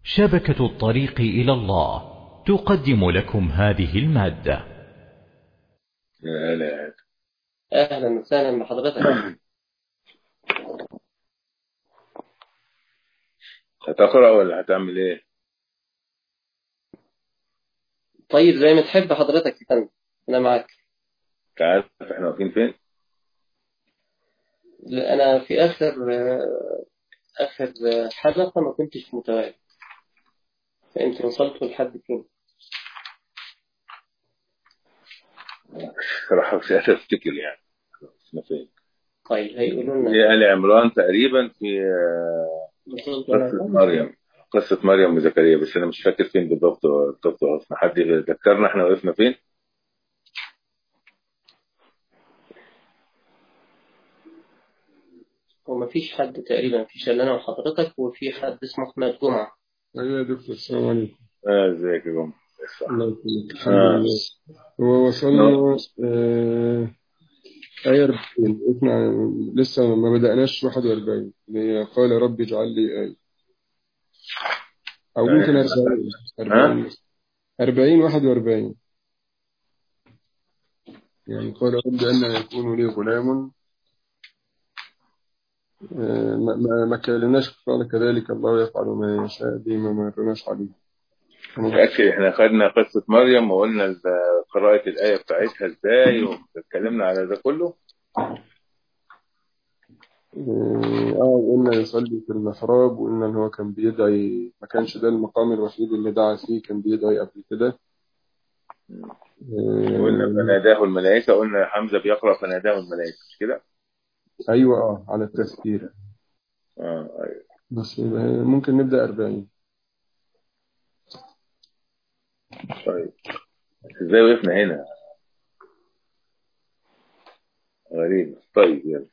شبكة الطريق إلى الله تقدم لكم هذه المادة يا هلا أهلا وسهلا بحضرتك هتقرأ ولا هتعمل ايه؟ طيب زي ما تحب حضرتك يا فندم أنا معاك انت عارف احنا واقفين فين؟ لا، أنا في آخر آخر حلقة ما كنتش متواجد فأنت وصلتوا لحد فين؟ راح مش قادر افتكر يعني احنا فين؟ طيب هيقولوا لنا في آل عمران تقريبا في آه، وصلتوا قصة لحد- مريم قصة مريم وزكريا بس أنا مش فاكر فين بالضبط بالضبط وقفنا حد يذكرنا احنا وقفنا فين؟ هو ما فيش حد تقريبا مفيش إلا أنا وحضرتك وفي حد اسمه أحمد جمعة ايوه يا دكتور السلام عليكم اه ازيك يا جماعة الله يسلمك الحمد آه. لله هو وصلنا آه آية 40 احنا لسه ما بدأناش 41 اللي هي قال رب اجعل لي آية أو ممكن 40 40 40 41 يعني قال رب أن يكون لي غلام آه، ما ما ما كلناش قال كذلك الله يفعل ما يشاء دي ما مرناش عليه متأكد احنا خدنا قصة مريم وقلنا ال- قراءة الآية بتاعتها ازاي واتكلمنا على ده كله اه قلنا يصلي في المحراب وقلنا ان هو كان بيدعي ما كانش ده المقام الوحيد اللي دعا فيه كان بيدعي قبل كده آه، قلنا فناداه الملائكة قلنا حمزة بيقرأ فناداه الملائكة مش كده؟ ايوه اه على التفكير اه ايوه بس يبقى ممكن نبدأ 40 طيب ازاي وقفنا هنا؟ غريب طيب يلا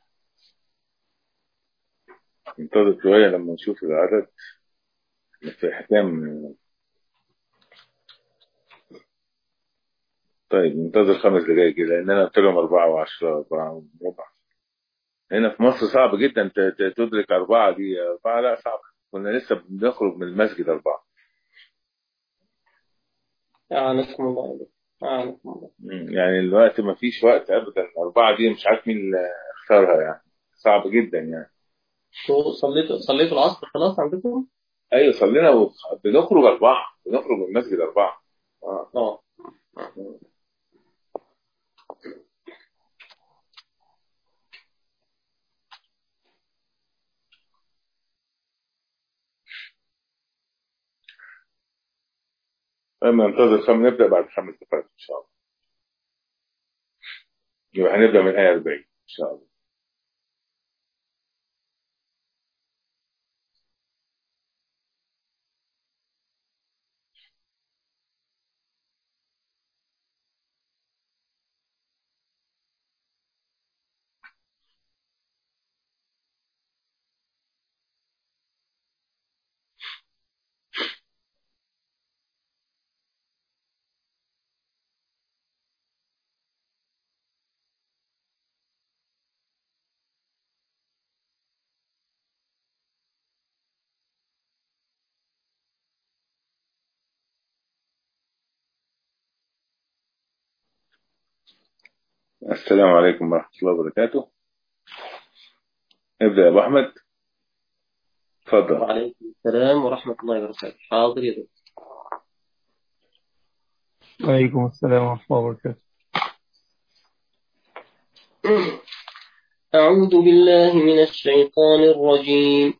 ننتظر شوية لما نشوف العدد في حكام طيب ننتظر خمس دقايق كده لان انا قلت لهم أربعة وعشرة أربعة وربع هنا في مصر صعب جدا ت- ت- تدرك أربعة دي أربعة لا صعب كنا لسه بنخرج من المسجد أربعة أعانكم الله عليك. أعانكم الله مم. يعني الوقت ما فيش وقت أبدا أربعة دي مش عارف مين اللي اختارها يعني صعب جدا يعني شو صليتوا صليتوا العصر خلاص عندكم؟ أيوة صلينا وبنخرج أربعة بنخرج من المسجد أربعة آه. اه لما ننتظر خم نبدأ بعد خمس دقائق إن شاء الله يبقى هنبدأ من آية 40 إن شاء الله السلام عليكم ورحمة الله وبركاته ابدأ يا أبو أحمد تفضل وعليكم السلام ورحمة الله وبركاته حاضر يا دكتور وعليكم السلام ورحمة الله وبركاته أعوذ بالله من الشيطان الرجيم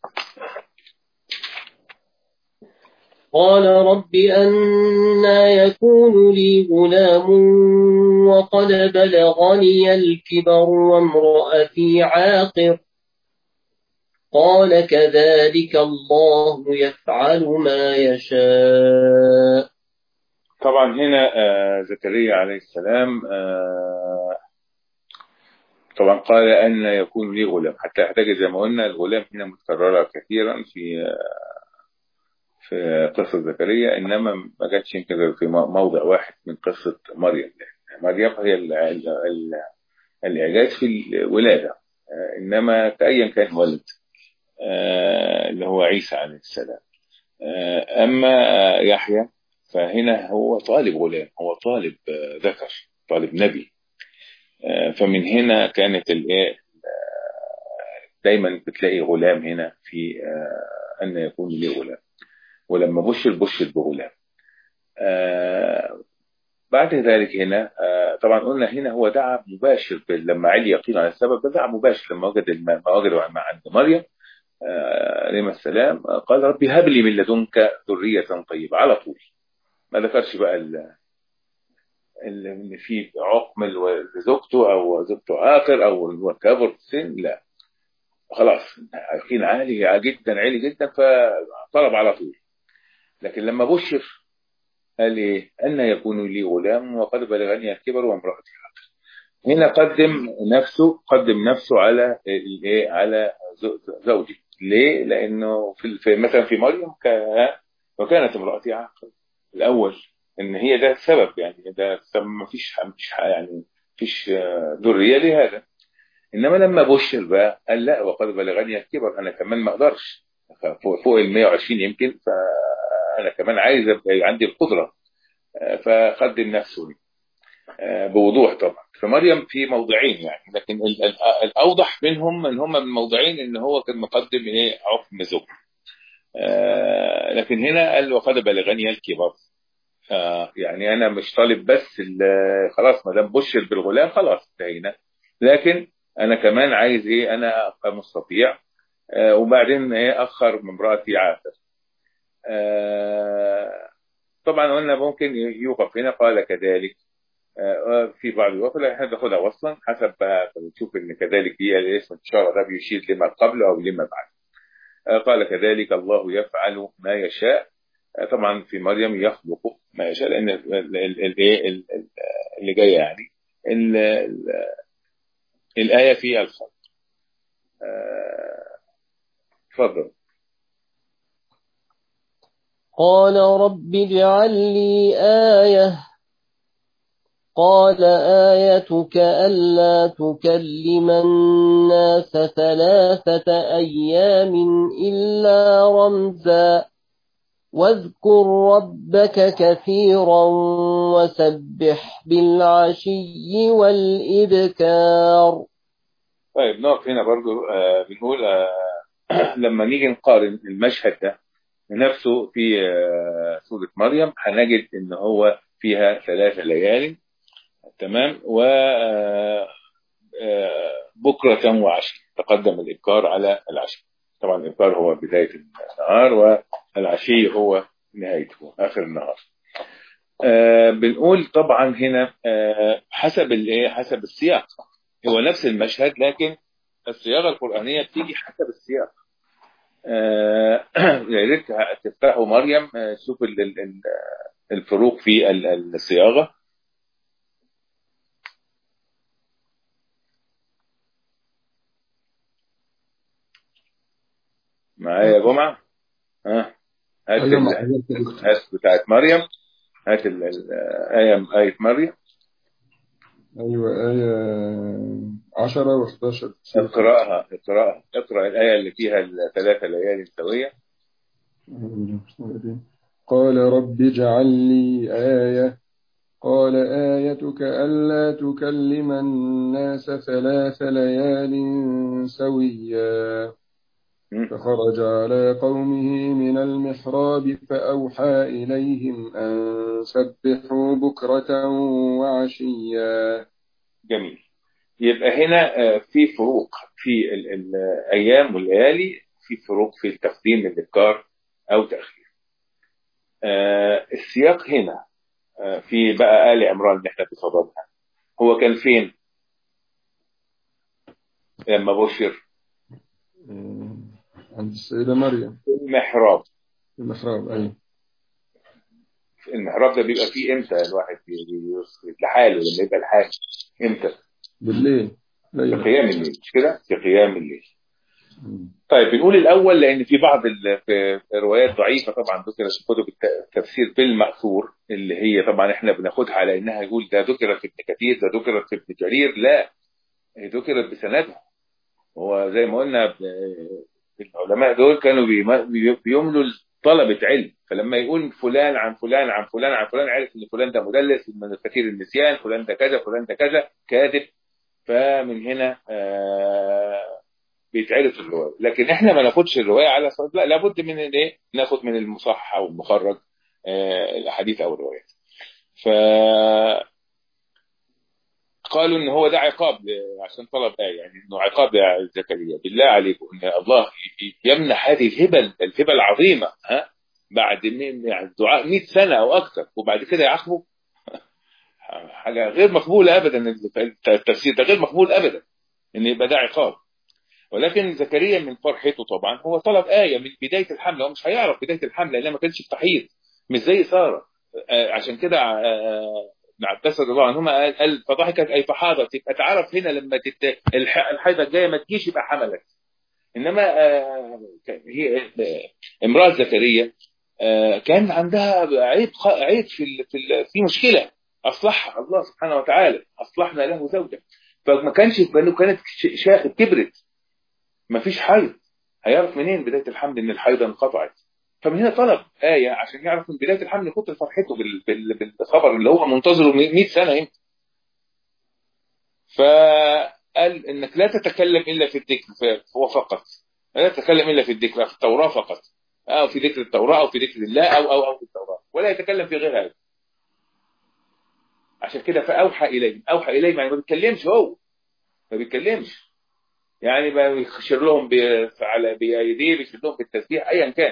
قال رب أنا يكون لي غلام وقد بلغني الكبر وامرأتي عاقر قال كذلك الله يفعل ما يشاء طبعا هنا آه زكريا عليه السلام آه طبعا قال أن يكون لي غلام حتى يحتاج زي ما قلنا الغلام هنا متكررة كثيرا في آه في قصة زكريا إنما ما جاتش يمكن غير في موضع واحد من قصة مريم مريم هي ال ال ال الإعجاز في الولادة آه إنما كأيا كان ولد آه اللي هو عيسى عليه السلام آه، أما آه، يحيى فهنا هو طالب غلام هو طالب آه، ذكر طالب نبي آه، فمن هنا كانت الايه آه، دايما بتلاقي غلام هنا في آه، أن يكون لي غلام ولما بشر بشر بغلام آه، بعد ذلك هنا آه، طبعا قلنا هنا هو دعا مباشر بال- لما علي يقين على السبب ده دعا مباشر لما وجد الم- ما وجد مع عند مريم آه، عليه السلام آه، قال ربي هب لي من لدنك ذرية طيبة على طول ما ذكرش بقى ال- ال- ان في عقم لزوجته او زوجته اخر او هو كبر في السن لا خلاص يقين عالي جدا عالي جدا فطلب على طول لكن لما بشر قال ايه ان يكون لي غلام وقد بلغني الكبر وامرأتي عاقر هنا قدم نفسه قدم نفسه على الايه على زو- زوجي ليه لانه في في- مثلا في مريم كان وكانت امرأتي عاقر الاول ان هي ده السبب يعني ده السبب ما فيش مفيش يعني فيش آه، ذريه لهذا انما لما بشر بقى قال لا وقد بلغني الكبر انا كمان ما اقدرش فوق فوق ال 120 يمكن فانا كمان عايز ابقى عندي القدره آه، فقدم نفسه لي آه، بوضوح طبعا فمريم في موضعين يعني لكن ال- ال- الاوضح منهم ان هم من موضعين ان هو كان مقدم ايه عقم زوج آه، لكن هنا قال وقد بلغني الكبر آه، يعني انا مش طالب بس ال- خلاص ما دام بشر بالغلام خلاص انتهينا لكن انا كمان عايز ايه انا ابقى مستطيع آه، وبعدين ايه اخر من امراتي عاثر آه، طبعا قلنا ممكن يوقف هنا قال كذلك آه، في بعض الوقت لا احنا بناخدها وصلا حسب بقى بنشوف ان كذلك دي الاسم الاشاره ده بيشير لما قبل او لما بعد آه، قال كذلك الله يفعل ما يشاء آه، طبعا في مريم يخلق ما يشاء لان ال- ال- ال- الايه ال- ال- اللي جايه يعني ال- ال- الايه في الخلق آه، اتفضل قال رب اجعل لي آية قال آيتك ألا تكلم الناس ثلاثة أيام إلا رمزا واذكر ربك كثيرا وسبح بالعشي والإبكار طيب نقف هنا برضو آه بنقول آه لما نيجي نقارن المشهد ده نفسه في آه سورة مريم هنجد ان هو فيها ثلاثة ليال تمام و آه آه بكرة وعشي تقدم الإبكار على العشي طبعا الإبكار هو بداية النهار والعشي هو نهايته آخر النهار آه بنقول طبعا هنا آه حسب الايه حسب السياق هو نفس المشهد لكن الصياغه القرانيه بتيجي حسب السياق آه يا ريت تفتحوا مريم آه شوف ال- ال- ال- الفروق في ال- الصياغه معايا يا جمعه ها هات ايوه مع ال- حضرتك هات بتاعت مريم هات ال- ال- آية آية مريم ايوه آية 10 و11 اقرأها اقرأها اقرأ الآية اللي فيها الثلاثة ليالي سوية قال رب اجعل لي آية قال آيتك ألا تكلم الناس ثلاث ليال سويا م? فخرج على قومه من المحراب فأوحى إليهم أن سبحوا بكرة وعشيا جميل يبقى هنا آه، في فروق في ال- الأيام والليالي في فروق في تقديم الإبكار أو تأخير آه، السياق هنا آه، في بقى آل عمران اللي احنا بصددها هو كان فين لما بشر عند السيدة مريم في المحراب في المحراب أي المحراب ده بيبقى فيه امتى الواحد بي- بي- لحاله لما يبقى لحاله امتى بالليل في ليلة قيام الليل مش كده في قيام الليل طيب بنقول الاول لان في بعض ال- في روايات ضعيفه طبعا ذكرت في كتب الت- التفسير بالمأثور اللي هي طبعا احنا بناخدها على انها يقول ده ذكرت في ابن كثير ده ذكرت في ابن جرير لا هي ذكرت بسندها هو زي ما قلنا ب- العلماء دول كانوا بيم- بي- بيملوا طلبة علم فلما يقول فلان عن فلان عن فلان عن فلان عارف ان فلان ده مدلس من كثير النسيان فلان ده كذا فلان ده كذا كاذب فمن هنا آه بيتعرف الروايه لكن احنا ما ناخدش الروايه على صوت لا لابد من الايه ناخد من المصحح او المخرج آه الاحاديث او الروايات ف قالوا ان هو ده عقاب عشان طلب ايه يعني انه عقاب يا زكريا بالله عليكم ان الله يمنح هذه الهبه الهبه العظيمه ها بعد يعني الدعاء 100 سنه او اكثر وبعد كده يعاقبه حاجه غير مقبوله ابدا التفسير ده غير مقبول ابدا ان يبقى ده عقاب ولكن زكريا من فرحته طبعا هو طلب ايه من بدايه الحمله هو مش هيعرف بدايه الحمله لانها ما كانش في تحيض مش زي ساره عشان كده ابن عباس رضي الله عنهما قال, قال فضحكت اي فحاضت يبقى تعرف هنا لما تت... الحيضه الجايه ما تجيش يبقى حملت انما آه هي آه امراه زكريا آه كان عندها عيب عيب في ال... في ال... في مشكله اصلحها الله سبحانه وتعالى اصلحنا له زوجه فما كانش بانه كانت شاخت كبرت ما فيش حيض هيعرف منين بدايه الحمل ان الحيضه انقطعت فمن هنا طلب آية عشان يعرف من بداية الحمل كتر فرحته بالخبر اللي هو منتظره 100 سنة يمكن فقال انك لا تتكلم الا في الذكر هو فقط لا تتكلم الا في الذكر في التوراة فقط او في ذكر التوراة او في ذكر الله او او او في التوراة ولا يتكلم في غير هذا عشان كده فاوحى اليه اوحى اليه يعني ما بيتكلمش هو ما بيتكلمش يعني بيخشر لهم على بايديه بيشير لهم بالتسبيح ايا كان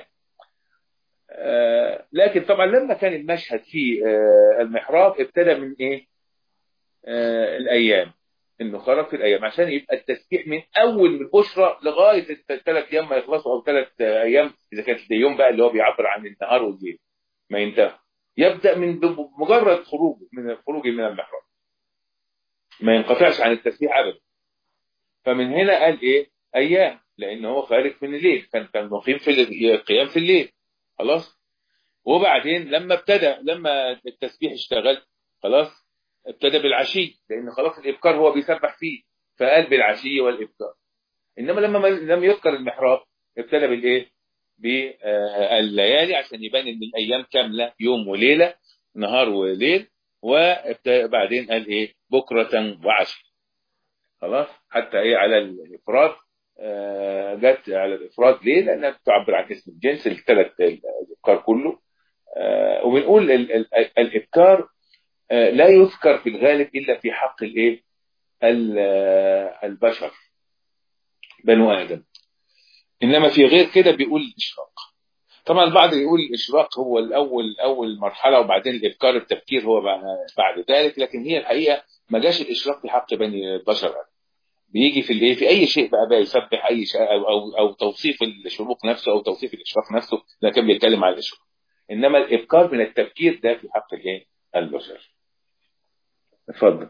آه لكن طبعا لما كان المشهد في آه المحراب ابتدى من ايه آه الايام انه خرج في الايام عشان يبقى التسبيح من اول من البشرى لغايه الثلاث ايام ما يخلصوا او ثلاث ايام اذا كانت اليوم بقى اللي هو بيعبر عن النهار والليل ما ينتهي يبدا من مجرد خروجه من خروجه من المحراب ما ينقطعش عن التسبيح ابدا فمن هنا قال ايه ايام لان هو خارج من الليل كان كان مقيم في القيام في الليل خلاص وبعدين لما ابتدى لما التسبيح اشتغل خلاص ابتدى بالعشي لان خلاص الابكار هو بيسبح فيه فقال بالعشي والابكار انما لما لم يذكر المحراب ابتدى بالايه بالليالي عشان يبان ان الايام كامله يوم وليله نهار وليل وبعدين قال ايه بكره وعشي خلاص حتى ايه على الافراد آه جت على الافراد ليه؟ لانها بتعبر عن اسم الجنس الثلاث الابكار كله آه وبنقول ال ال الابكار آه لا يذكر في الغالب الا في حق الايه؟ البشر بنو ادم انما في غير كده بيقول الاشراق طبعا البعض يقول الاشراق هو الاول اول مرحله وبعدين الابكار التفكير هو بعد ذلك لكن هي الحقيقه ما جاش الاشراق في حق بني البشر بيجي في الايه في اي شيء بقى بقى يسبح اي شيء او او, أو توصيف الشروق نفسه او توصيف الاشراق نفسه ده كان بيتكلم عن الاشراق انما الابكار من التفكير ده في حق الايه البشر اتفضل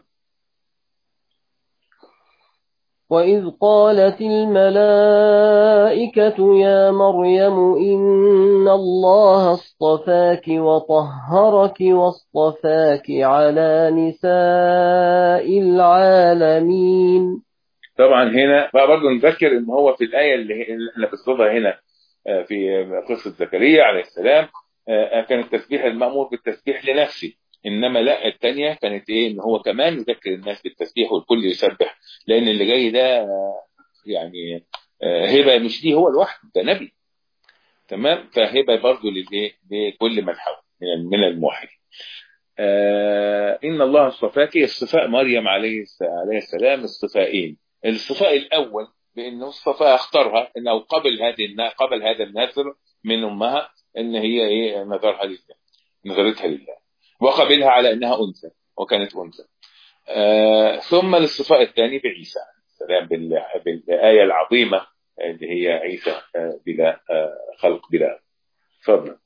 وإذ قالت الملائكة يا مريم إن الله اصطفاك وطهرك واصطفاك على نساء العالمين طبعا هنا بقى برضه نذكر ان هو في الايه اللي احنا بنصدها هنا في قصه زكريا عليه السلام كان التسبيح المامور بالتسبيح لنفسه انما لا الثانيه كانت ايه ان هو كمان يذكر الناس بالتسبيح والكل يسبح لان اللي جاي ده يعني هبه مش ليه هو لوحده ده نبي تمام فهبه برضه للايه لكل من حوله من الموحد آه ان الله اصطفاك اصطفاء مريم عليه عليه السلام اصطفائين الاصطفاء الاول بانه اصطفى اختارها انه قبل هذه قبل هذا النذر من امها ان هي ايه نذرها لله نذرتها لله وقبلها على انها انثى وكانت انثى آه ثم الاصطفاء الثاني بعيسى السلام بالايه العظيمه اللي هي عيسى آه بلا آه خلق بلا تفضل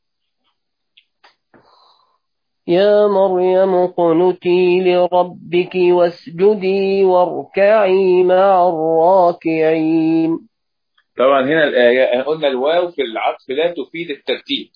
يا مريم اقنتي لربك واسجدي واركعي مع الراكعين طبعا هنا الآية قلنا الواو في العطف لا تفيد الترتيب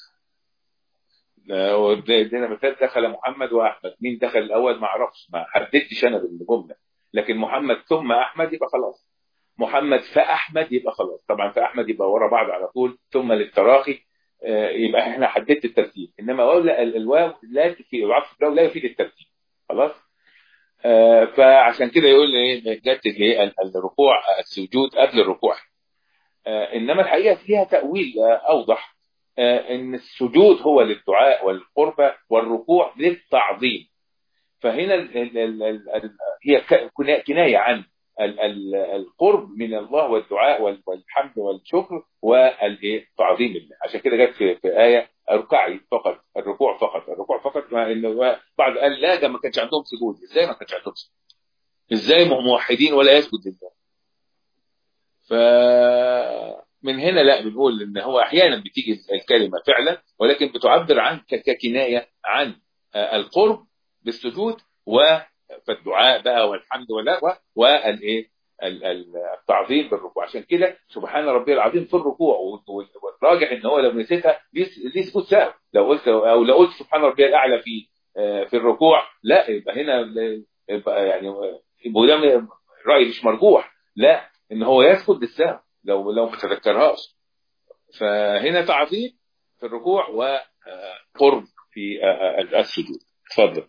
ادينا مثال دخل محمد واحمد مين دخل الاول ما اعرفش ما حددتش انا بالجمله لكن محمد ثم احمد يبقى خلاص محمد فاحمد يبقى خلاص طبعا فاحمد يبقى ورا بعض على طول ثم للتراخي يبقى احنا حددت الترتيب انما الواو لا تفيد العطف الواو لا يفيد الترتيب خلاص فعشان كده يقول ايه جت ايه الركوع السجود قبل الركوع انما الحقيقه فيها تاويل اوضح ان السجود هو للدعاء والقربة والركوع للتعظيم فهنا ال ال ال ال هي كنايه عن القرب من الله والدعاء والحمد والشكر والتعظيم الله عشان كده جت في, في ايه اركعي فقط الركوع فقط الركوع فقط مع انه بعض قال لا ده ما كانش عندهم سجود ازاي ما كانش عندهم سجود ازاي موحدين ولا يسجد لله ف من هنا لا بنقول ان هو احيانا بتيجي الكلمه فعلا ولكن بتعبر عن ككنايه عن القرب بالسجود والدعاء بقى والحمد ولا والايه التعظيم بالركوع عشان كده سبحان ربي العظيم في الركوع والراجح ان هو لو نسيتها ليه سكوت سهو لو قلت او لو قلت سبحان ربي الاعلى في في الركوع لا يبقى هنا يبقى يعني يبقى راي مش مرجوح لا ان هو يسكت بالسهو لو لو ما تذكرهاش فهنا تعظيم في الركوع وقرب في السجود اتفضل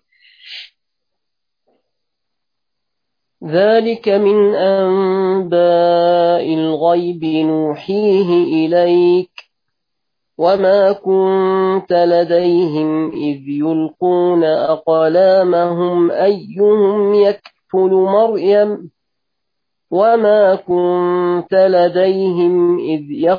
ذلك من أنباء الغيب نوحيه إليك وما كنت لديهم إذ يلقون أقلامهم أيهم يكفل مريم وما كنت لديهم إذ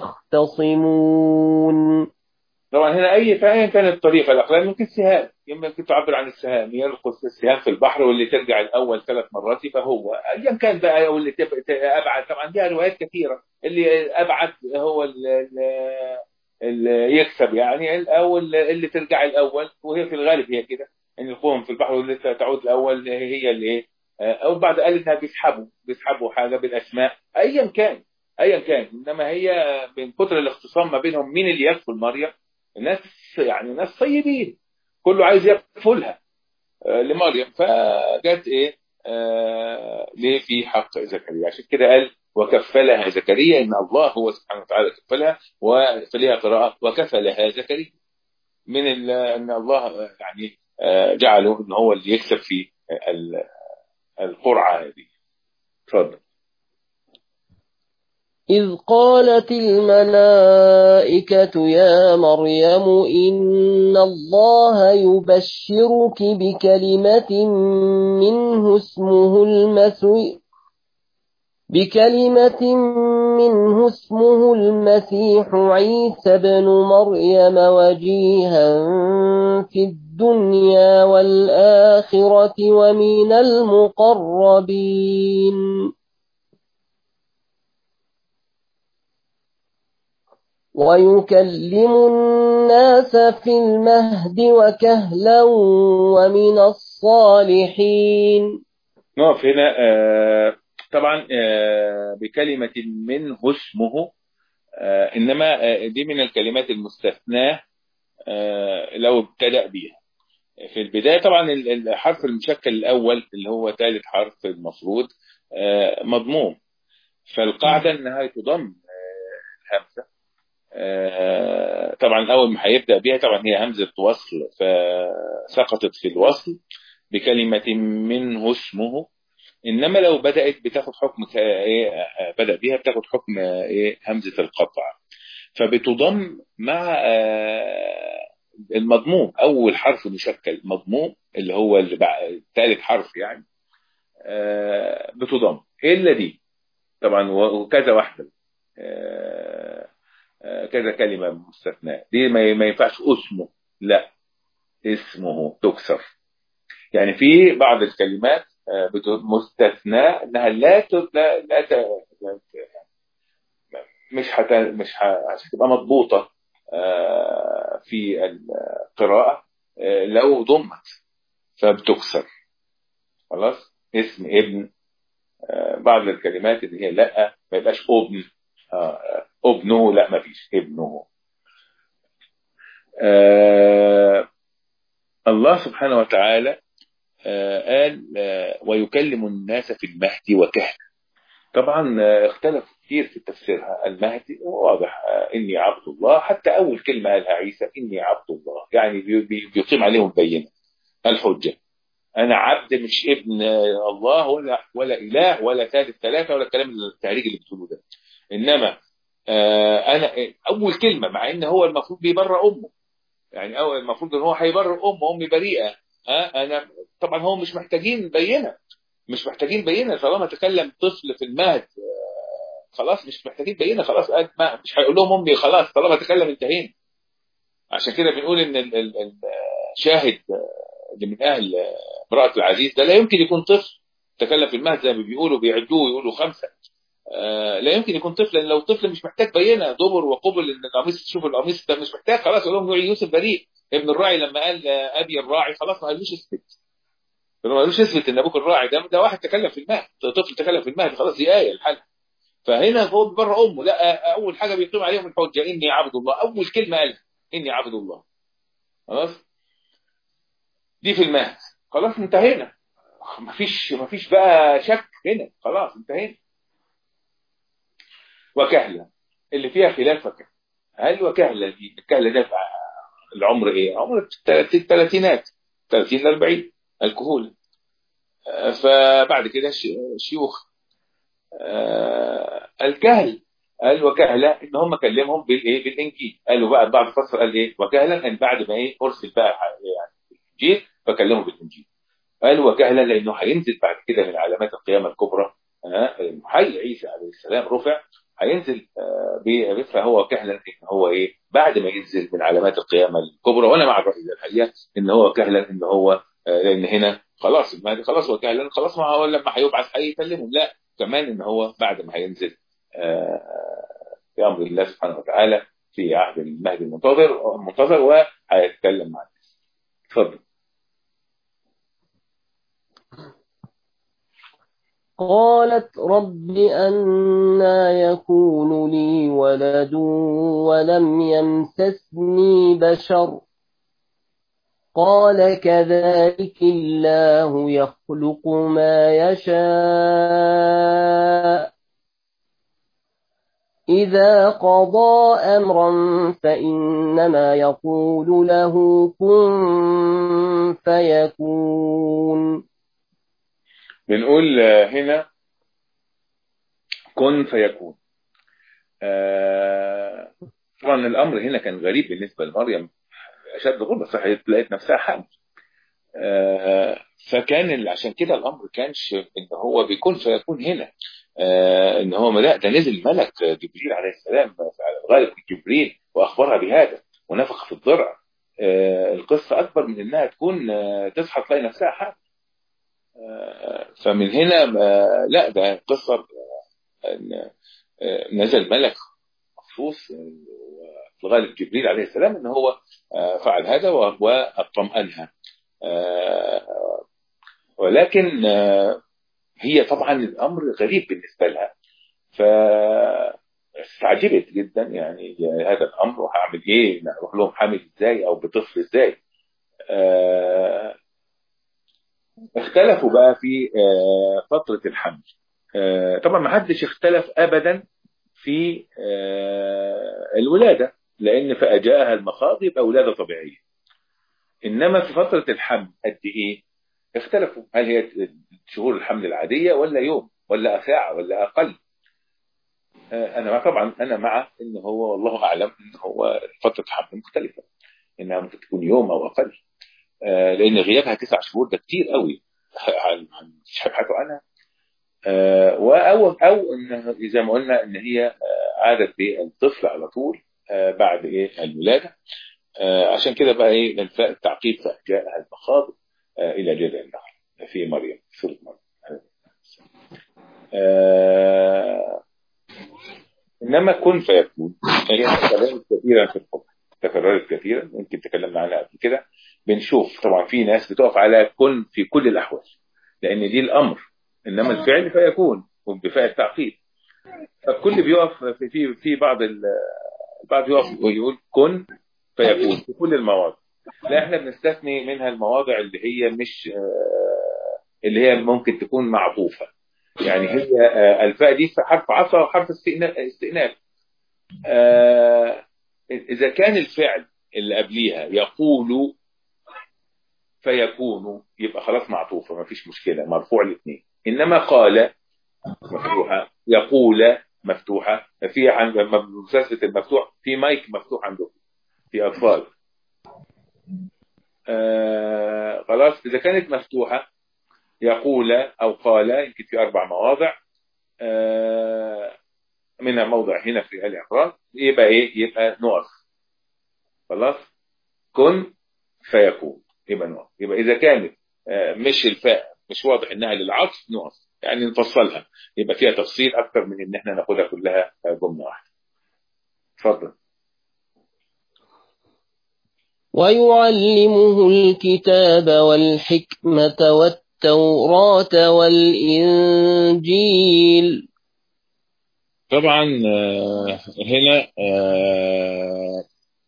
يختصمون طبعا هنا أي فأيا كانت الطريقة الأقلام يمكن سهام يمكن تعبر عن السهام يلقوا السهام في البحر واللي ترجع الأول ثلاث مرات يبقى هو أيا كان بقى واللي أبعد طبعا دي روايات كثيرة اللي أبعد هو اللي يكسب يعني أو اللي ترجع الأول وهي في الغالب هي كده ان يلقوهم في البحر واللي تعود الأول هي اللي إيه او بعد قال انها بيسحبوا بيسحبوا حاجه بالاسماء ايا كان ايا كان انما هي من كتر الاختصام ما بينهم مين اللي يكفل مريم الناس يعني ناس طيبين كله عايز يكفلها آه لمريم فجت ايه آه ليه في حق زكريا عشان كده قال وكفلها زكريا ان الله هو سبحانه وتعالى كفلها وفيها قراءه وكفلها زكريا من ان الله يعني آه جعله ان هو اللي يكسب في القرعة هذه تفضل إذ قالت الملائكة يا مريم إن الله يبشرك بكلمة منه اسمه المسيح بكلمة منه اسمه المسيح عيسى بن مريم وجيها في الدنيا والآخرة ومن المقربين ويكلم الناس في المهد وكهلا ومن الصالحين نقف هنا آه طبعا آه بكلمة منه اسمه آه إنما دي من الكلمات المستثناة لو ابتدأ بيها في البداية طبعا الحرف المشكل الأول اللي هو ثالث حرف المفروض مضموم فالقاعدة أنها تضم الهمزة طبعا أول ما هيبدأ بيها طبعا هي همزة وصل فسقطت في الوصل بكلمة منه اسمه إنما لو بدأت بتاخد حكم إيه بدأ بيها بتاخد حكم إيه همزة القطع فبتضم مع المضموم اول حرف مشكل مضموم اللي هو اللي بعد ثالث حرف يعني بتضم الا دي طبعا وكذا واحده كذا كلمه مستثناء دي ما ينفعش اسمه لا اسمه تكسر يعني في بعض الكلمات مستثنى انها لا لا, لا مش حت... مش هتبقى مضبوطة في القراءة لو ضمت فبتكسر خلاص اسم ابن بعض الكلمات اللي هي لا ما يبقاش ابن ابنه لا ما فيش ابنه الله سبحانه وتعالى قال ويكلم الناس في المهد وكهلا طبعا اختلف كتير في تفسيرها المهدي واضح آه، إني عبد الله حتى أول كلمة قالها عيسى إني عبد الله يعني بي- بي- بيقيم عليهم بينة الحجة أنا عبد مش ابن الله ولا ولا إله ولا ثالث ثلاثة ولا الكلام التهريج اللي بتقوله ده إنما آه أنا أول كلمة مع إن هو المفروض بيبرأ أمه يعني أول المفروض إن هو هيبرأ أمه أمي بريئة ها أنا طبعا هو مش محتاجين بينة مش محتاجين بينة طالما تكلم طفل في المهد آه، خلاص مش محتاجين بينة خلاص قال ما مش هيقول لهم أمي خلاص طالما تكلم انتهينا عشان كده بنقول إن ال- ال- ال- الشاهد آه، اللي من أهل آه، امرأة العزيز ده لا يمكن يكون طفل تكلم في المهد زي ما بيقولوا بيعدوه يقولوا خمسة آه، لا يمكن يكون طفل لان لو طفل مش محتاج بينه دبر وقبل ان القميص تشوف القميص ده مش محتاج خلاص يقول لهم يوسف بريء ابن الراعي لما قال آه، ابي الراعي خلاص ما قالوش اثبت ما قالوش اثبت ان ابوك الراعي ده ده واحد تكلم في المهد طفل تكلم في المهد خلاص دي ايه الحل فهنا هو بره امه لا آه، اول حاجه بيقيم عليهم الحجه اني عبد الله اول كلمه قالها اني عبد الله خلاص دي في المهد خلاص انتهينا مفيش مفيش بقى شك هنا خلاص انتهينا وكهلة اللي فيها خلاف وكهلة هل وكهلة دي الكهلة ده في العمر ايه؟ عمر التلات- الثلاثينات 30 ل 40 الكهولة آه، فبعد كده ش- شيوخ آه، الكهل قال وكهلة ان هم كلمهم بالايه بالانجيل قالوا بقى بعد فصل قال ايه وكهلا ان بعد ما ايه ارسل بقى يعني الانجيل فكلموا بالانجيل قال وكهلا لانه هينزل بعد كده من علامات القيامه الكبرى آه، حي عيسى عليه السلام رفع هينزل آه، ب- فهو كهلا ان هو ايه بعد ما ينزل من علامات القيامه الكبرى وانا مع الراي ده الحقيقه ان هو كهلا ان هو آه، لان هنا خلاص المهدي خلاص هو كهلا خلاص ما هو لما هيبعث هيكلمهم لا كمان ان هو بعد ما هينزل آه، في امر الله سبحانه وتعالى في عهد المهدي المنتظر المنتظر وهيتكلم مع الناس اتفضل قالت رب أنا يكون لي ولد ولم يمسسني بشر قال كذلك الله يخلق ما يشاء إذا قضى أمرا فإنما يقول له كن فيكون بنقول آه، هنا كن فيكون آه، طبعا الامر هنا كان غريب بالنسبه لمريم اشد غربه صحيح لقيت نفسها حامل آه، فكان ال- عشان كده الامر كانش ان هو بيكون فيكون هنا آه، ان هو لا ده نزل ملك جبريل عليه السلام على الغالب جبريل واخبرها بهذا ونفخ في الضرع آه، القصه اكبر من انها تكون آه، تصحى تلاقي نفسها حامل آه، فمن هنا آه، لا ده قصه آه، إن، آه، نزل ملك مخصوص آه، في الغالب جبريل عليه السلام ان هو آه، فعل هذا و- واطمأنها آه، ولكن آه، هي طبعا الامر غريب بالنسبه لها فاستعجبت جدا يعني هذا الامر وهعمل ايه؟ اروح لهم حامل ازاي او بطفل ازاي؟ آه، اختلفوا بقى في آه، فتره الحمل آه، طبعا ما حدش اختلف ابدا في آه، الولاده لان فاجاءها المخاض يبقى ولاده طبيعيه انما في فتره الحمل قد ايه؟ اختلفوا هل هي شهور الحمل العاديه ولا يوم ولا ساعه ولا اقل؟ آه، انا مع طبعا انا مع ان هو والله اعلم ان هو فتره الحمل مختلفه انها ممكن تكون يوم او اقل آه، لان غيابها تسع شهور ده كتير قوي عن عن مش هيبحثوا عنها آه، او او ان زي ما قلنا ان هي آه، عادت بالطفل على طول آه، بعد ايه الولاده آه، عشان كده بقى ايه الفاء التعقيب فجاءها المخاض آه، الى جذع النخل في مريم في سوره مريم آه، انما كن فيكون هي تكررت كثيرا في الحكم تكررت كثيرا يمكن تكلمنا عنها قبل كده بنشوف طبعا في ناس بتقف على كن في كل الاحوال لان دي الامر انما الفعل فيكون وبفاء التعقيب فالكل بيقف في في, في بعض ال- البعض يقف ويقول كن فيكون في كل المواضع لا احنا بنستثني منها المواضع اللي هي مش آه، اللي هي ممكن تكون معطوفه يعني هي آه، الفاء دي في حرف عطف وحرف استئناف استئناف آه، إذا كان الفعل اللي قبليها يقول فيكون يبقى خلاص معطوفة ما فيش مشكلة مرفوع الاثنين إنما قال مفتوحة يقول مفتوحة في عند مسلسلة المفتوح في مايك مفتوح عندكم في أطفال آه خلاص إذا كانت مفتوحة يقول أو قال يمكن في أربع مواضع آه منها موضع هنا في آل عمران يبقى إيه يبقى نقف خلاص كن فيكون يبقى نقف يبقى إذا كانت آه مش الفاء مش واضح إنها للعطف نقف يعني نفصلها يبقى فيها تفصيل أكتر من إن إحنا ناخدها كلها جملة واحدة اتفضل ويعلمه الكتاب والحكمة والتوراة والإنجيل طبعا آه، هنا آه،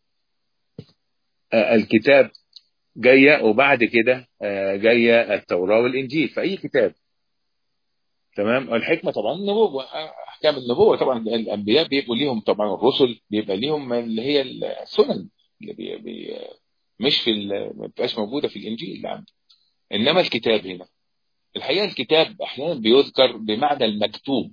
آه، الكتاب جاية وبعد كده آه، جاية التوراة والإنجيل فأي كتاب تمام الحكمة طبعا النبوة أحكام النبوة طبعا الأنبياء بيبقوا ليهم طبعا الرسل بيبقى ليهم اللي هي السنن اللي بي بي مش في ال- ما بتبقاش موجودة في الإنجيل اللي عندي إنما الكتاب هنا الحقيقة الكتاب أحيانا بيذكر بمعنى المكتوب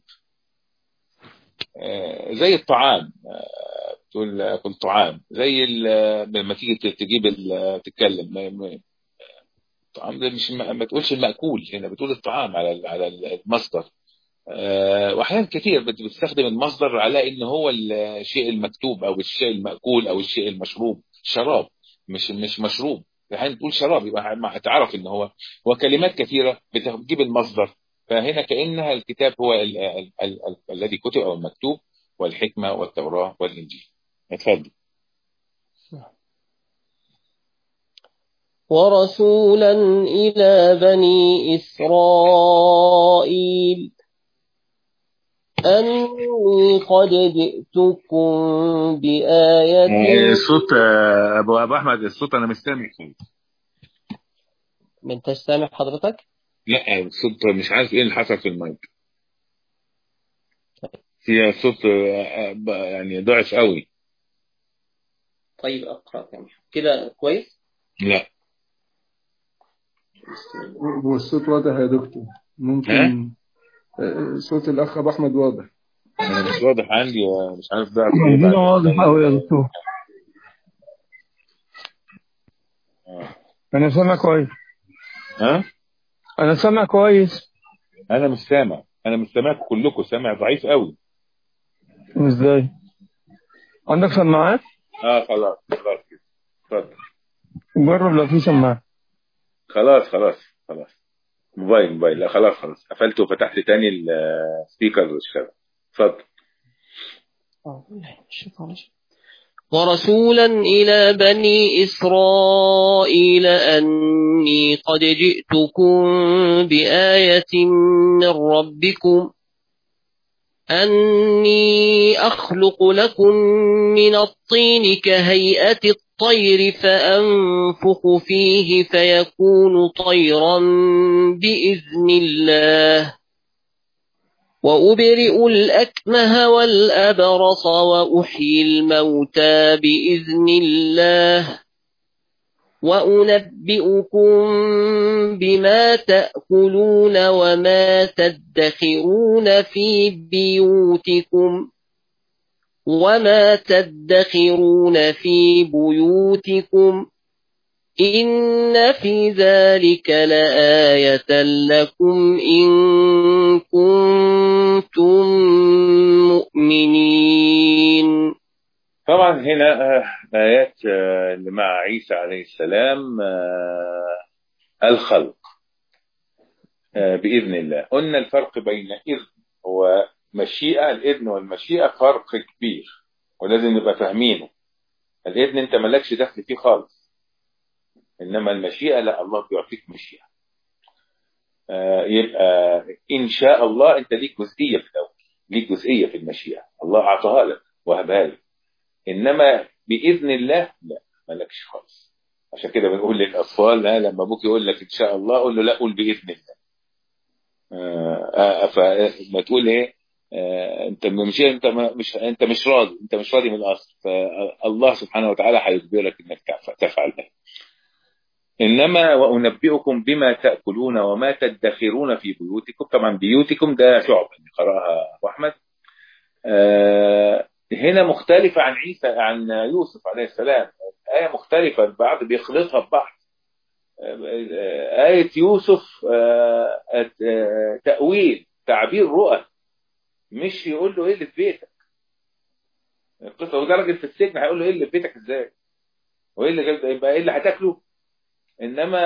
آه، زي الطعام آه، تقول كل طعام زي ال- لما تيجي تجيب ال- تتكلم ما- ما- الطعام ده مش ما تقولش المأكول هنا بتقول الطعام على ال- على المصدر آه، واحيانا كتير بت- بتستخدم المصدر على ان هو الشيء المكتوب او الشيء المأكول او الشيء المشروب شراب مش مش مشروب احيانا تقول شراب يبقى ما هتعرف ان هو هو كلمات كثيره بتجيب المصدر فهنا كانها الكتاب هو ال ال ال ال الذي كتب او المكتوب والحكمه والتوراه والانجيل اتفضل ورسولا إلى بني إسرائيل أني قد جئتكم بآية الصوت ابو ابو احمد الصوت انا مش سامع من تستمع حضرتك لا الصوت مش عارف ايه اللي حصل في المايك هي الصوت يعني ضعف قوي طيب أقرأ كمان كده كويس لا هو الصوت واضح يا دكتور ممكن آه، صوت الأخ أبو أحمد واضح انا مش واضح عندي مش عارف ده عندنا واضح أوي يا دكتور أنا سامع كويس ها أنا سامع كويس انا مش سامع انا مش سامعكم كلكم سامع ضعيف قوي إزاي؟ عندك سماعات؟ اه خلاص خلاص كده اتفضل جرب لو في سماعات خلاص خلاص خلاص موبايل موبايل لا خلاص خلاص قفلت وفتحت تاني السبيكر والشبكه اتفضل ورسولا إلى بني إسرائيل أني قد جئتكم بآية من ربكم أني أخلق لكم من الطين كهيئة الطير فأنفخ فيه فيكون طيرا بإذن الله وأبرئ الأكمه والأبرص وأحيي الموتى بإذن الله وأنبئكم بما تأكلون وما تدخرون في بيوتكم وما تدخرون في بيوتكم إن في ذلك لآية لكم إن كنتم مؤمنين طبعا هنا آه، آيات آه، اللي مع عيسى عليه السلام آه، الخلق آه، بإذن الله قلنا الفرق بين إذن ومشيئة الإذن والمشيئة فرق كبير ولازم نبقى فاهمينه الإذن أنت مالكش دخل فيه خالص إنما المشيئة لا الله بيعطيك مشيئة آه، يبقى إن شاء الله أنت ليك جزئية في الأول ليك جزئية في المشيئة الله أعطاها لك وهبها لك إنما بإذن الله لا مالكش خالص عشان كده بنقول للأطفال ها لما أبوك يقول لك إن شاء الله قول له لا قول بإذن الله آه، آه، فما تقول ايه آه، انت مش انت ما- مش انت مش راضي انت مش راضي من الاصل فالله سبحانه وتعالى هيجبرك انك تف- تفعل ده انما وانبئكم بما تاكلون وما تدخرون في بيوتكم طبعا بيوتكم ده شعب اللي قراها ابو احمد آه، هنا مختلفه عن عيسى عن يوسف عليه السلام ايه مختلفه البعض بيخلطها ببعض آه، آية يوسف آه، آه، تأويل تعبير رؤى مش يقول له ايه اللي في بيتك القصه وده راجل في السجن هيقول له ايه اللي في بيتك ازاي وايه اللي جاب- يبقى ايه اللي هتاكله انما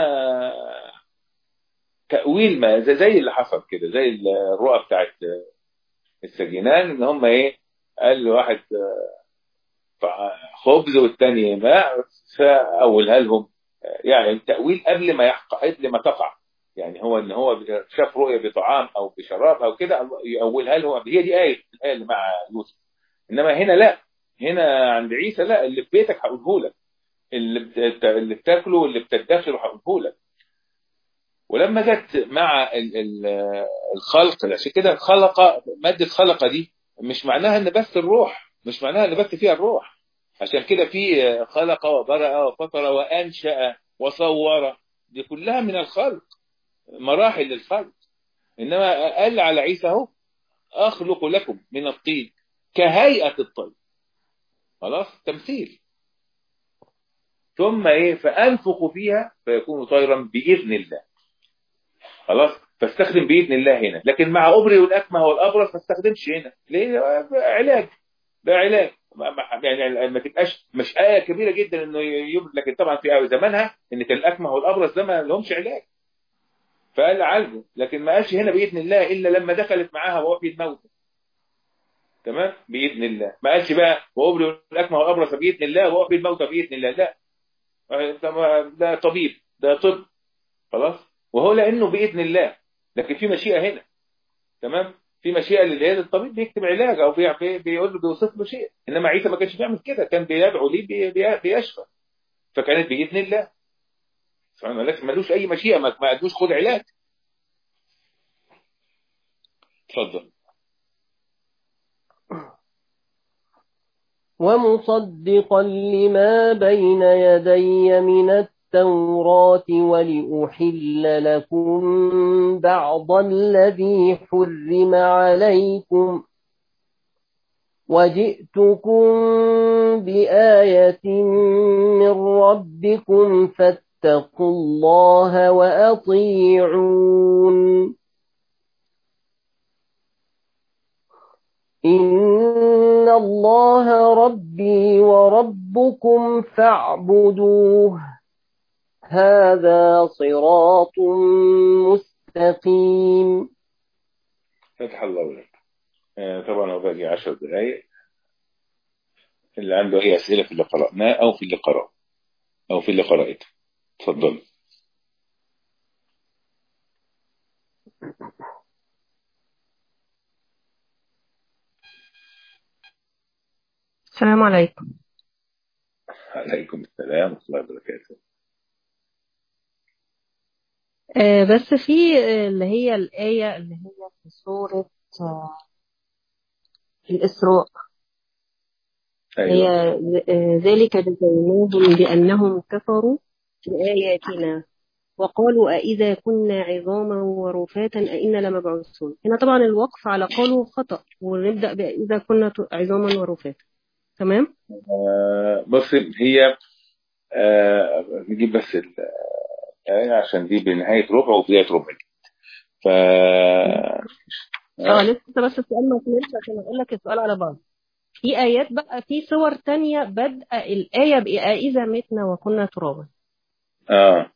تاويل ما زي, زي اللي حصل كده زي الرؤى بتاعت السجينان ان هم ايه قال له واحد خبز والتاني ماء فاولها لهم يعني تاويل قبل ما يحق قبل ما تقع يعني هو ان هو شاف رؤيه بطعام او بشراب او كده يأولها له هي دي ايه الايه اللي مع يوسف انما هنا لا هنا عند عيسى لا اللي في بيتك هقوله لك اللي بت- اللي بتاكله واللي بتدخره هقوله لك ولما جت مع ال- ال- الخلق عشان كده خلق ماده خلق دي مش معناها ان بس الروح مش معناها ان بس فيها الروح عشان كده في خلق وبرأ وفطر وانشأ وصور دي كلها من الخلق مراحل للخلق انما قال على عيسى اهو اخلق لكم من الطين كهيئه الطير خلاص تمثيل ثم ايه فانفخ فيها فيكون طيرا باذن الله خلاص فاستخدم باذن الله هنا لكن مع ابري والاكمه والابرص ما استخدمش هنا ليه علاج ده علاج ما- ما- يعني ما تبقاش مش آية كبيرة جدا انه يبرد لكن طبعا في زمانها ان كان الاكمه والابرص ده ما لهمش علاج فقال عالجه لكن ما قالش هنا باذن الله الا لما دخلت معاها وحي الموت تمام باذن الله ما قالش بقى وابرئ الاكمه والابرص باذن الله واحيي الموتى باذن الله لا ده- ده طبيب ده طب خلاص وهو لانه باذن الله لكن في مشيئه هنا تمام في مشيئه للعياذ الطبيب بيكتب علاج او بي- بي- بيقول له بيوصف له شيء انما عيسى ما كانش بيعمل كده كان بيدعو ليه بي- بي- بيشفى فكانت باذن الله سبحان الله لكن ملوش اي مشيئه ما ما قالوش خد علاج اتفضل ومصدقا لما بين يدي من التوراة ولأحل لكم بعض الذي حرم عليكم وجئتكم بآية من ربكم فاتقوا الله وأطيعون إن الله ربي وربكم فاعبدوه هذا صراط مستقيم فتح الله لك آه، طبعا هو باقي 10 دقائق اللي عنده اي اسئله في اللي قرأناه او في اللي قرأ او في اللي قرأته اتفضل السلام عليكم عليكم السلام ورحمه الله وبركاته آه، بس في آه، اللي هي الآية اللي هي في سورة آه، الإسراء هي ايوه آه، ذلك جزيناهم بأنهم كفروا بآياتنا وقالوا أإذا كنا عظاما ورفاتا أئنا لمبعوثون هنا طبعا الوقف على قالوا خطأ ونبدأ بإذا كنا ت- عظاما ورفاتا تمام آه، بص هي آه، نجيب بس الآية عشان دي بنهاية ربع وبداية ربع ف اه لسه بس السؤال ما كملش عشان اقول لك السؤال على بعض في آيات بقى في صور تانية بدأ الآية بإذا متنا وكنا ترابا اه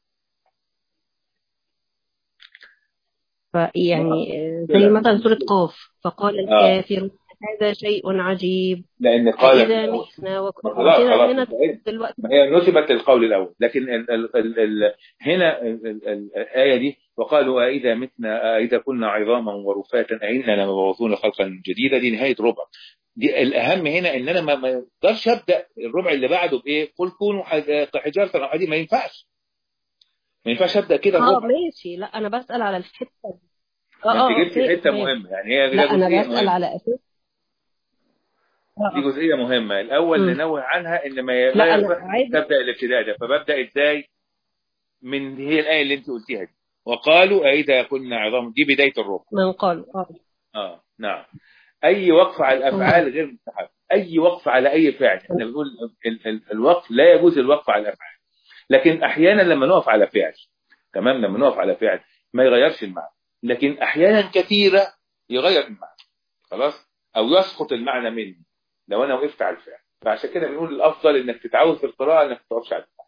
فيعني آه، زي مثلا سورة قاف فقال اه الكافر هذا شيء عجيب لأن قال أإذا متنا وكنا خلاص كده خلاص هنا بعيد. دلوقتي ما هي نسبت للقول الأول لكن ال ال ال ال هنا ال ال ال الآية دي وقالوا أإذا متنا أإذا كنا عظاما ورفاتا أئنا لمبعوثون خلقا جديدا دي نهاية ربع دي الأهم هنا إن أنا ما ما اقدرش أبدأ الربع اللي بعده بإيه قل كونوا حج- حجارة أو حديد ما ينفعش ما ينفعش أبدأ كده اه الربع ماشي لا أنا بسأل على الحتة دي اه انت اه جبتي اوكي حته تمام مهمه يعني هي دي لا انا جزئيه بسأل مهمه على اساس اه دي اه جزئيه مهمه الاول مم. ننوه عنها ان ما لا لا انا يصح عايزه تبدا الابتداء ده فببدا ازاي من هي الايه اللي انت قلتيها دي وقالوا أئذا كنا عظام دي بدايه الركن من قالوا اه اه نعم اي وقف على تمام الافعال غير مستحب اي وقف على اي فعل احنا بنقول ال- ال- الوقف لا يجوز الوقف على الافعال لكن احيانا لما نقف على فعل تمام لما نقف على فعل ما يغيرش المعنى لكن احيانا كثيره يغير المعنى خلاص او يسقط المعنى مني لو انا وقفت على الفعل فعشان كده بنقول الافضل انك تتعود في القراءه انك ما تقفش على الفعل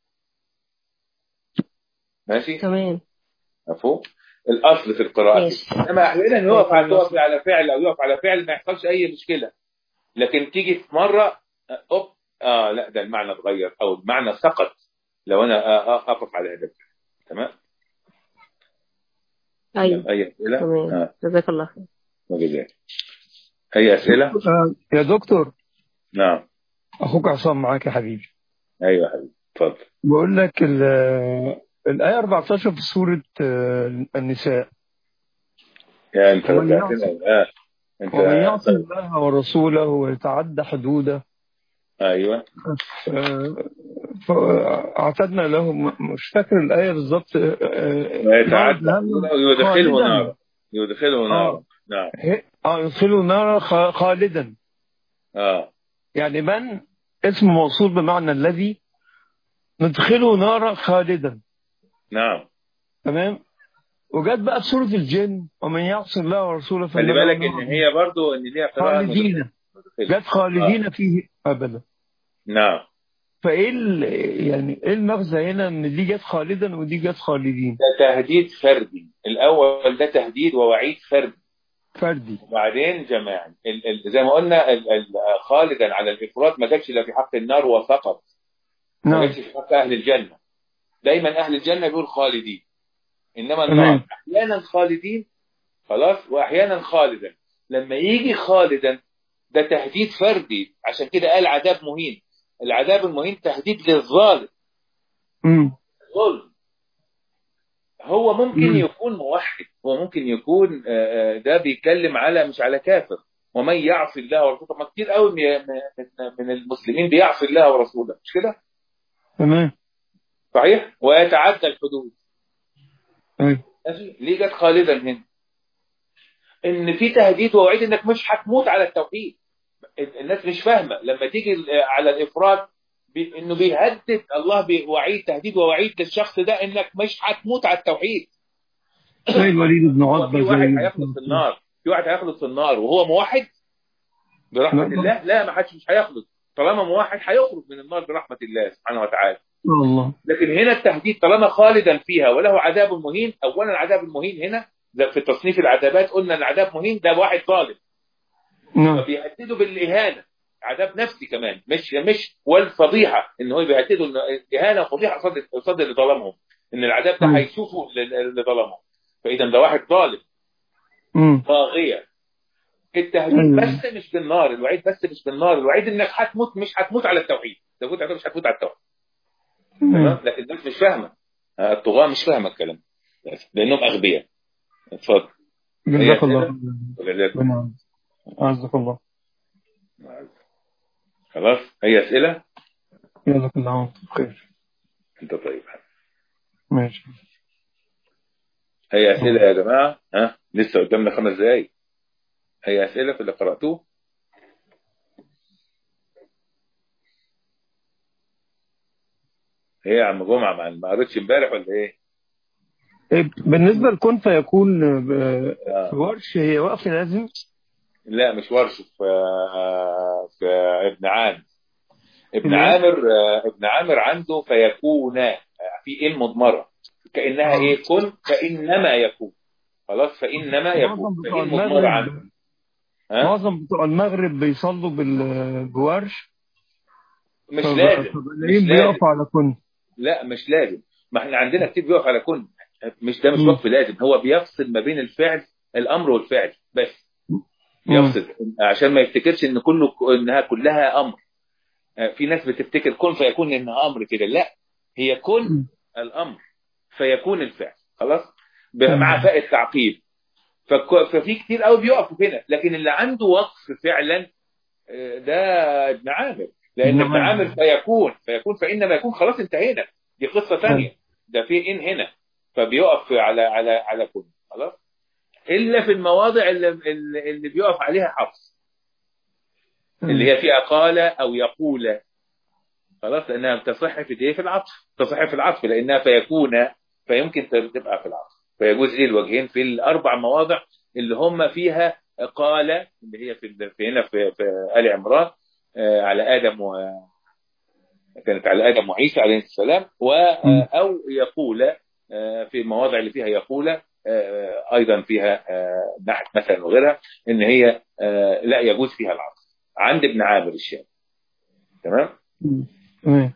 ماشي تمام مفهوم الاصل في القراءه ماشي كده. انما احيانا يقف على يقف على فعل او يقف على فعل ما يحصلش اي مشكله لكن تيجي في مره اوب اه لا ده المعنى اتغير او المعنى سقط لو انا آه آه اقف على هذا الفعل تمام ايوه اي اسئله تمام اه جزاك الله خير وجزاك اي اسئله آه، يا دكتور نعم اخوك عصام معاك يا حبيبي ايوه يا حبيبي اتفضل بقول لك ال- الآية 14 في سورة آه، النساء يا انت ومن رجعتنا يعصي اه انت ومن يعصي الله ورسوله ويتعدى حدوده ايوه آه، فأعتدنا له م- مش فاكر الآية بالظبط آه، آه، ما نار يتعدى جهنم يدخله خالدا نارا يدخله نارا اه نعم هي- اه يدخله نارا خ- خالدا اه يعني من اسم موصول بمعنى الذي ندخله نارا خالدا نعم تمام وجت بقى في سورة الجن ومن يعصي الله ورسوله فإن خلي له بالك ان نار هي برضو ان ليها قراءه خالدين مدخله جت خالدين فيه أبدا نعم فايه ال- يعني ايه المغزى هنا ان دي جت خالدا ودي جت خالدين ده تهديد فردي الاول ده تهديد ووعيد فردي فردي وبعدين جماعي ال ال زي ما قلنا ال ال خالدا على الافراد ما جاتش الا في حق النار وفقط ما نعم جاتش في حق اهل الجنه دايما اهل الجنه بيقول خالدين انما تمام النار احيانا خالدين خلاص واحيانا خالدا لما يجي خالدا ده تهديد فردي عشان كده قال عذاب مهين العذاب المهين تهديد للظالم امم ظلم هو ممكن مم. يكون موحد هو ممكن يكون آه، آه، ده بيتكلم على مش على كافر ومن يعصي الله ورسوله ما كتير قوي من من- من المسلمين بيعصي الله ورسوله مش كده تمام صحيح ويتعدى الحدود أيوة. ماشي ليه جت خالدا هنا ان في تهديد ووعيد انك مش هتموت على التوحيد الناس مش فاهمه لما تيجي على الافراد بي انه بيهدد الله بوعيد تهديد ووعيد للشخص ده انك مش هتموت على التوحيد زي الوليد بن هو عتبة في واحد زي هيخلص في النار في واحد هيخلص في النار وهو موحد برحمه لا. الله لا ما حدش مش هيخلص طالما موحد هيخرج من النار برحمه الله سبحانه وتعالى الله لكن هنا التهديد طالما خالدا فيها وله عذاب مهين اولا العذاب المهين هنا ده في تصنيف العذابات قلنا العذاب مهين ده واحد ظالم نعم فبيهددوا بالاهانه عذاب نفسي كمان مش مش والفضيحه ان هو بيهددوا إن اهانه وفضيحه قصاد قصاد اللي ظلمهم ان العذاب ده مم. هيشوفوا اللي ظلمهم فاذا ده واحد ظالم امم طاغيه التهديد أيوة. بس مش بالنار الوعيد بس مش بالنار الوعيد انك هتموت مش هتموت على التوحيد لو كنت هتموت مش هتموت على التوحيد تمام لكن الناس مش فاهمه آه، الطغاه مش فاهمه الكلام ده. لانهم اغبياء اتفضل جزاك هي الله أسئلة؟ ولذلك- ربنا عزك الله خلاص هي اسئله جزاك الله عنك بخير انت طيب ماشي هي اسئله يا جماعه ها لسه قدامنا خمس دقايق هي اسئله في اللي قراتوه هي يا عم جمعه ما ما قريتش امبارح ولا ايه؟ إيه، بالنسبة لكون فيكون آه، آه. في ورش هي وقف لازم لا مش ورش في في ابن عامر ابن ابن عامر آه، ابن عامر عنده فيكون آه، في ايه المضمره كانها آه. ايه كن فانما يكون خلاص فانما يكون معظم فايه بتوع المضمره عنده المغرب ها معظم بتوع المغرب بيصلوا بال- بورش مش فب- لازم فبلاقيهم مش لازم بيقفوا على كن لا مش لازم ما احنا عندنا كتير بيقف على كن مش ده مش مم. وقف لازم هو بيفصل ما بين الفعل الامر والفعل بس يفصل عشان ما يفتكرش ان كله انها كلها امر آه، في ناس بتفتكر كن فيكون انها امر كده لا هي كن مم. الامر فيكون الفعل خلاص ب- تمام. مع فاء التعقيب فك- ففي كتير قوي بيقفوا هنا لكن اللي عنده وقف فعلا آه، ده ابن عامر لان ابن نعم. عامر فيكون فيكون فانما يكون خلاص انتهينا دي قصه ثانيه ده في ان هنا فبيقف على على على كل خلاص الا في المواضع اللي, اللي اللي بيقف عليها حفص اللي هي فيها قال او يقول خلاص لانها تصح في ايه في العطف تصح في العطف لانها فيكون فيمكن تبقى في العطف فيجوز لي الوجهين في الاربع مواضع اللي هم فيها قال اللي هي في في هنا في, في ال عمران آه، على ادم و كانت على ادم وعيسى عليه السلام و مم. او يقول آه، في المواضع اللي فيها يقول آه، ايضا فيها آه، نحت مثلا وغيرها ان هي آه، لا يجوز فيها العطف عند ابن عامر الشام تمام مم. تمام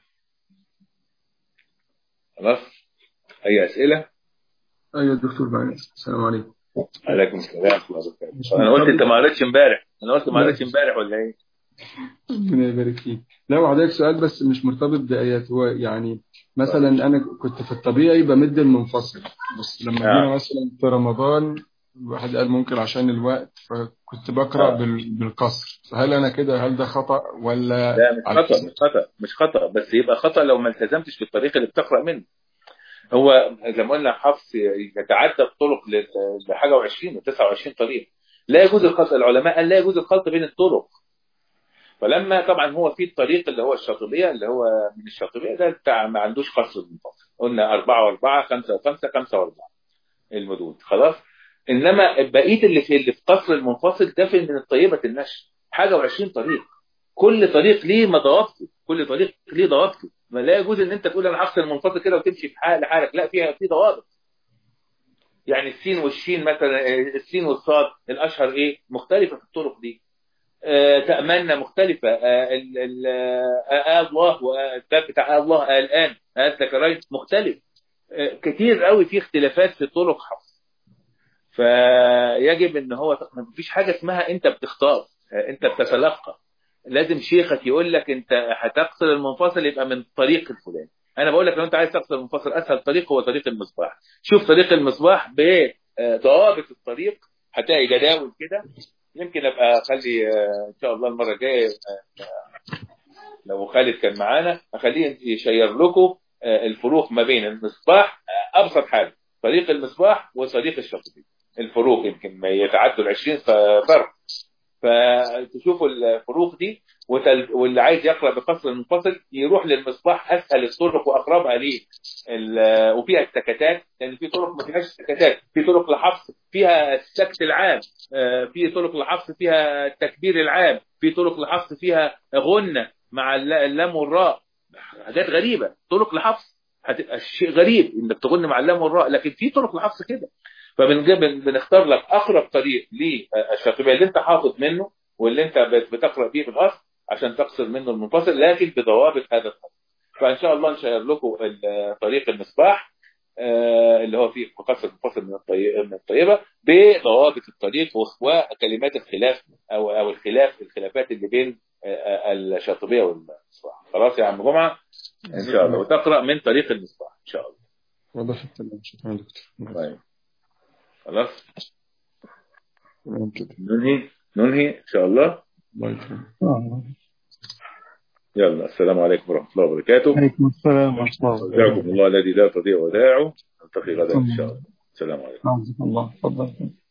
خلاص اي اسئله ايوه يا دكتور بعد السلام عليكم عليكم السلام ورحمه الله وبركاته انا قلت انت ما قريتش امبارح انا قلت ما قريتش امبارح ولا ايه ربنا يبارك فيك لو حضرتك سؤال بس مش مرتبط بآيات هو يعني مثلا أنا كنت في الطبيعي بمد المنفصل بس لما آه. جينا مثلا في رمضان الواحد قال ممكن عشان الوقت فكنت بقرأ آه. بال- بالقصر فهل أنا كده هل ده خطأ ولا لا مش على خطا حسب؟ مش خطا مش خطا بس يبقى خطا لو ما التزمتش بالطريق اللي بتقرا منه هو زي ما قلنا حفص يتعدى الطرق ل- لحاجه و20 و29 طريق لا يجوز الخلط العلماء قال لا يجوز الخلط بين الطرق فلما طبعا هو في الطريق اللي هو الشاطبيه اللي هو من الشاطبيه ده بتاع ما عندوش قصر منفصل قلنا أربعة وأربعة خمسة وخمسة خمسة وأربعة المدود خلاص إنما بقية اللي في اللي في قصر المنفصل ده في من الطيبة النشر حاجة وعشرين طريق كل طريق ليه ضوابطه كل طريق ليه ضوابطه ما لا يجوز ان انت تقول انا هفصل المنفصل كده وتمشي في حال لحالك لا فيها في ضوابط يعني السين والشين مثلا آه، السين والصاد الاشهر ايه مختلفه في الطرق دي آه، تأمنا مختلفة آه، ال- ال- آه، آه الله والباب بتاع آه الله آه الآن آه الذكرين مختلف آه، كتير قوي في اختلافات في طرق حفظ فيجب ان هو مفيش حاجة اسمها انت بتختار آه، انت بتتلقى لازم شيخك يقول لك انت هتقصر المنفصل يبقى من الطريق الفلاني انا بقول لك لو انت عايز تقصر المنفصل اسهل طريق هو طريق المصباح شوف طريق المصباح بضوابط الطريق هتلاقي جداول كده يمكن ابقى اخلي آه، ان شاء الله المره الجايه آه، لو خالد كان معانا اخليه يشير لكم آه، الفروق ما بين المصباح آه، ابسط حاجه طريق المصباح وطريق الشاطبي الفروق يمكن ما يتعدوا ال 20 فرق فتشوفوا الفروق دي وتل- واللي عايز يقرا بقصر المنفصل يروح للمصباح اسهل الطرق واقربها ليه ال- وفيها السكتات لان في طرق ما فيهاش سكتات في طرق لحفظ فيها السكت العام آه، في طرق لحفظ فيها التكبير العام في طرق لحفظ فيها غنة مع الل- اللام والراء حاجات غريبة طرق لحفظ هتبقى شيء غريب انك تغن مع اللام والراء لكن في طرق لحفظ كده فبنجيب بنختار لك اقرب طريق للشاطبيه اللي انت حافظ منه واللي انت بت- بتقرا بيه في الاصل عشان تقصر منه المنفصل لكن بضوابط هذا الطريق فان شاء الله نشير لكم ال- طريق المصباح آه، اللي هو فيه قصر منفصل من الطي- من الطيبه بضوابط الطريق و- وكلمات الخلاف او او الخلاف الخلافات اللي بين آه، آه، الشاطبيه والمصباح خلاص يا عم جمعه ان شاء الله وتقرا من طريق المصباح ان شاء الله واضح الكلام شكرا يا دكتور طيب خلاص تمام كده ننهي ننهي ان شاء الله الله يكرمك آه. يلا السلام عليكم ورحمه الله وبركاته عليكم السلام ورحمة الله وداعكم الله الذي لا تضيع وداعه نلتقي غدا ان شاء الله السلام عليكم وبركاته الله تفضل